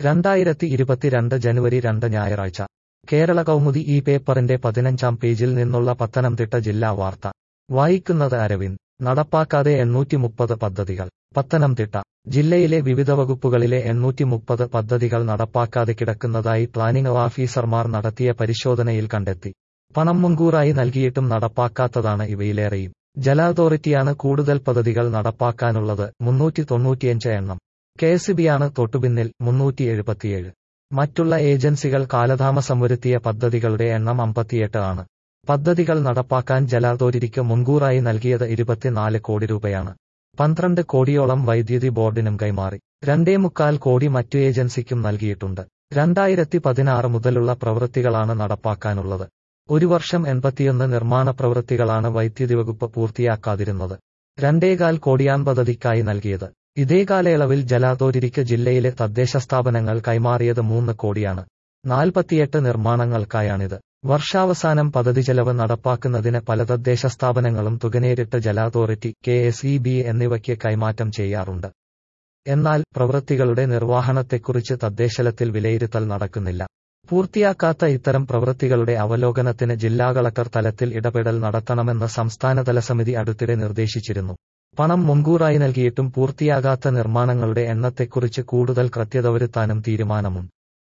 രണ്ടായിരത്തി ഇരുപത്തിരണ്ട് ജനുവരി രണ്ട് ഞായറാഴ്ച കേരള കൗമുദി ഈ പേപ്പറിന്റെ പതിനഞ്ചാം പേജിൽ നിന്നുള്ള പത്തനംതിട്ട ജില്ലാ വാർത്ത വായിക്കുന്നത് അരവിന്ദ് നടപ്പാക്കാതെ എണ്ണൂറ്റി മുപ്പത് പദ്ധതികൾ പത്തനംതിട്ട ജില്ലയിലെ വിവിധ വകുപ്പുകളിലെ എണ്ണൂറ്റി മുപ്പത് പദ്ധതികൾ നടപ്പാക്കാതെ കിടക്കുന്നതായി പ്ലാനിംഗ് ഓഫീസർമാർ നടത്തിയ പരിശോധനയിൽ കണ്ടെത്തി പണം മുൻകൂറായി നൽകിയിട്ടും നടപ്പാക്കാത്തതാണ് ഇവയിലേറെയും ജല അതോറിറ്റിയാണ് കൂടുതൽ പദ്ധതികൾ നടപ്പാക്കാനുള്ളത് മുന്നൂറ്റി തൊണ്ണൂറ്റിയഞ്ച് എണ്ണം കെഎസ്ബിയാണ് തൊട്ടുപിന്നിൽ മുന്നൂറ്റി എഴുപത്തിയേഴ് മറ്റുള്ള ഏജൻസികൾ കാലതാമസം വരുത്തിയ പദ്ധതികളുടെ എണ്ണം അമ്പത്തിയെട്ട് ആണ് പദ്ധതികൾ നടപ്പാക്കാൻ ജല അതോറിറ്റിക്ക് മുൻകൂറായി നൽകിയത് ഇരുപത്തിനാല് കോടി രൂപയാണ് പന്ത്രണ്ട് കോടിയോളം വൈദ്യുതി ബോർഡിനും കൈമാറി രണ്ടേ മുക്കാൽ കോടി മറ്റു ഏജൻസിക്കും നൽകിയിട്ടുണ്ട് രണ്ടായിരത്തി പതിനാറ് മുതലുള്ള പ്രവൃത്തികളാണ് നടപ്പാക്കാനുള്ളത് ഒരു വർഷം എൺപത്തിയൊന്ന് നിർമ്മാണ പ്രവൃത്തികളാണ് വൈദ്യുതി വകുപ്പ് പൂർത്തിയാക്കാതിരുന്നത് രണ്ടേകാൽ കോടിയാൻ പദ്ധതിക്കായി നൽകിയത് ഇതേ കാലയളവിൽ ജല അതോറിറ്റിക്ക് ജില്ലയിലെ തദ്ദേശ സ്ഥാപനങ്ങൾ കൈമാറിയത് മൂന്ന് കോടിയാണ് നാൽപ്പത്തിയെട്ട് നിർമ്മാണങ്ങൾക്കായാണിത് വർഷാവസാനം പദ്ധതി ചെലവ് നടപ്പാക്കുന്നതിന് പല തദ്ദേശ സ്ഥാപനങ്ങളും തുക നേരിട്ട് ജല authority K S E B എന്നിവയ്ക്ക് കൈമാറ്റം ചെയ്യാറുണ്ട് എന്നാൽ പ്രവൃത്തികളുടെ നിർവ്വഹണത്തെക്കുറിച്ച് തദ്ദേശലത്തിൽ വിലയിരുത്തൽ നടക്കുന്നില്ല പൂർത്തിയാക്കാത്ത ഇത്തരം പ്രവൃത്തികളുടെ അവലോകനത്തിന് ജില്ലാ കളക്ടർ തലത്തിൽ ഇടപെടൽ നടത്തണമെന്ന് സംസ്ഥാനതല സമിതി അടുത്തിടെ നിർദ്ദേശിച്ചിരുന്നു പണം മുൻകൂറായി നൽകിയിട്ടും പൂർത്തിയാകാത്ത നിർമ്മാണങ്ങളുടെ എണ്ണത്തെക്കുറിച്ച് കൂടുതൽ കൃത്യത വരുത്താനും തീരുമാനമുണ്ട്